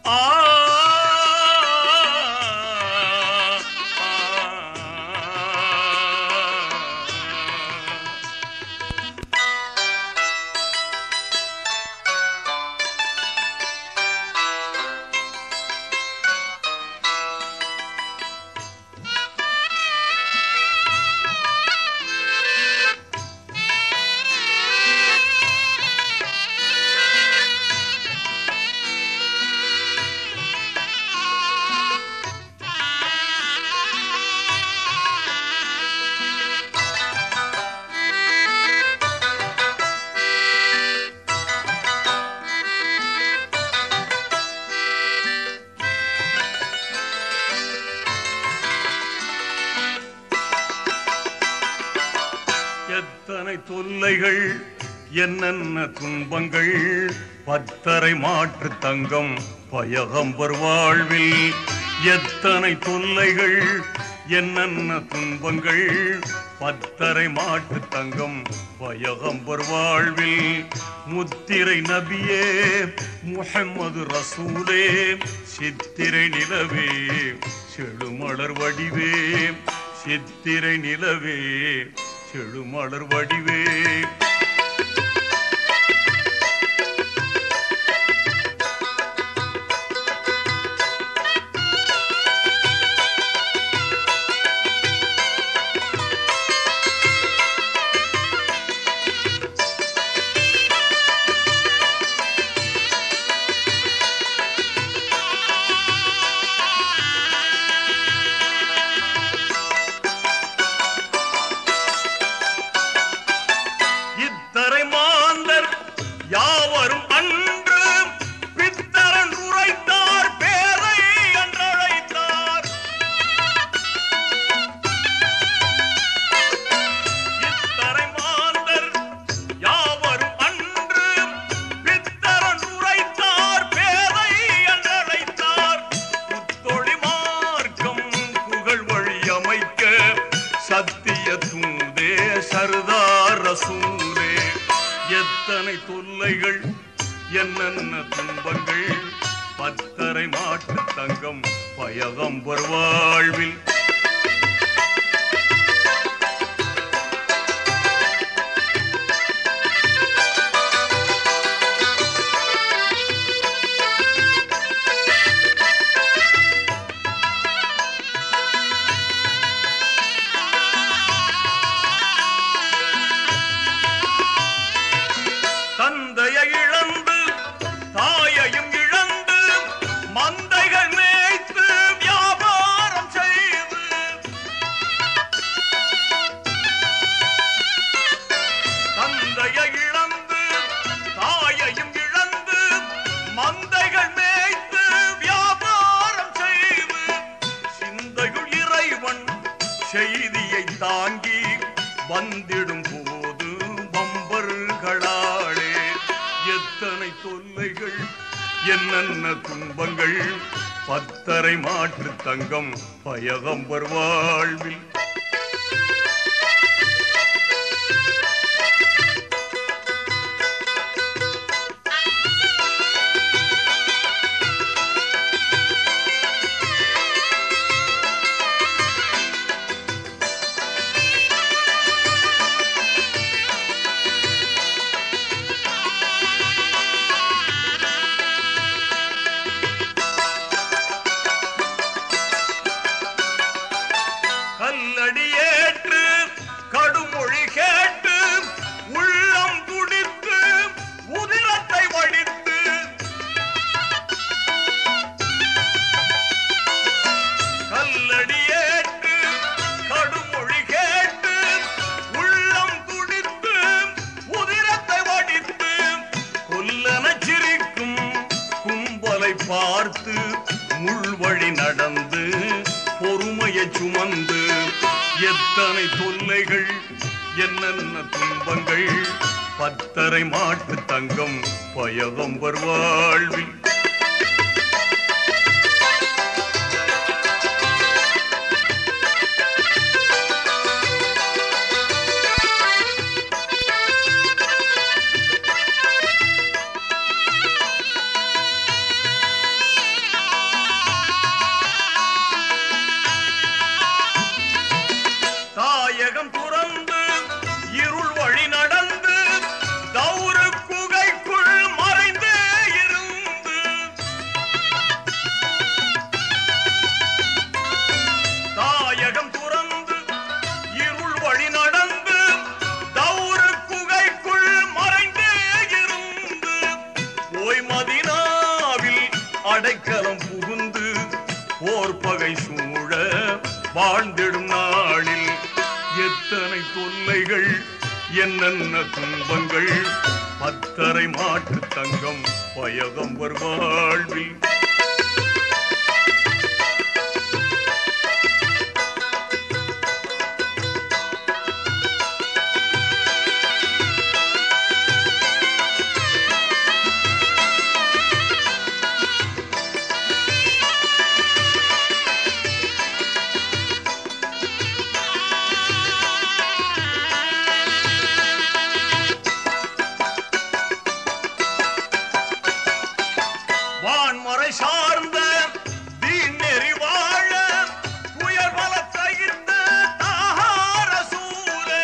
ஆ எத்தனை தொல்லைகள் என்னென்ன துன்பங்கள் பத்தரை மாற்று தங்கம் பயகம்பர் வாழ்வில் எத்தனை தொல்லைகள் என்னென்ன துன்பங்கள் பத்தரை மாற்று தங்கம் பயகம்பர் வாழ்வில் முத்திரை நபியே முஹம்மது ரசூலே சித்திரை நிலவே செழுமலர் வடிவே சித்திரை நிலவே செழுமலர் வடிவே இத்தரை மாந்தர் யாவரும் அன்று பித்தரன் உரைத்தார் பேரை என்றழைத்தார் இத்தரை மாந்தர் யாவரும் அன்று பித்தரன் உரைத்தார் பேரை என்றழைத்தார் புத்தொழி மார்க்கம் புகழ் வழி அமைக்க சத்திய தூதே சர்தார் ரசூலே எத்தனை தொல்லைகள் என்னென்ன துன்பங்கள் பத்தரை மாட்டு தங்கம் பயகம்பர் வாழ்வில் தந்தையை இழந்து தாயையும் இழந்து மந்தைகள் மேய்த்து வியாபாரம் செய்து தந்தையை இழந்து தாயையும் இழந்து மந்தைகள் மேய்த்து வியாபாரம் செய்து சிந்தையுள் இறைவன் செய்தியை தாங்கி வந்திடும் போது வம்பர்களாளே எத்தனை தொல்லைகள் என்னென்ன துன்பங்கள் பத்தரை மாற்று தங்கம் பயகம்பர் வாழ்வில் கல்லடியேற்று கடுமொழி கேட்டு உள்ளம் துடித்து உதிரத்தை வடித்து கல்லடியேற்று கடுமொழி கேட்டு உள்ளம் துடித்து உதிரத்தை வடித்து கொல்லன சிரிக்கும் கும்பலை பார்த்து முள்வழி நடந்து பொறுமையை சுமந்து எத்தனை தொல்லைகள் என்னென்ன துன்பங்கள் பத்தரை மாட்டு தங்கம் பயகம்பர் வாழ்வில் வாழ்ந்திடும் நாளில் எத்தனை தொல்லைகள் என்னென்ன துன்பங்கள் பத்தரை மாட்டு தங்கம் பயகம்பர் வாழ்வில் வான்மறை சார்ந்த தீநெறி வாழ துயர் பல தகிர்ந்த தாகார சூரே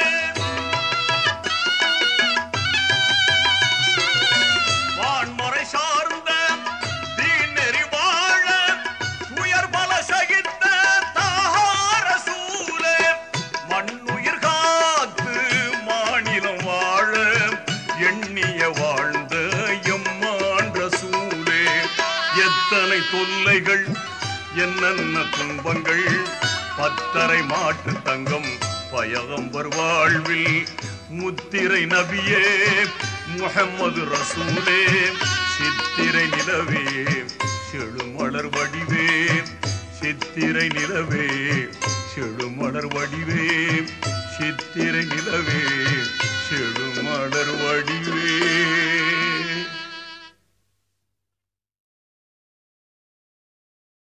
வான்மறை சார்ந்த தீநெறி வாழ துயர் பல சகித்த தாகார சூரே மண்ணுயிர் காத்து மாநிலம் வாழ எண்ணிய வாழ்ந்த எம்மான்ற சூலே எத்தனை தொல்லைகள் என்னென்ன துன்பங்கள் பத்தரை மாட்டு தங்கம் பயகம்பர் வாழ்வில் முத்திரை நபியே முஹம்மது ரசூலே சித்திரை நிலவே செழுமலர் வடிவே சித்திரை நிலவே செழுமலர் வடிவே சித்திரை நிலவே செழுமலர் வடிவே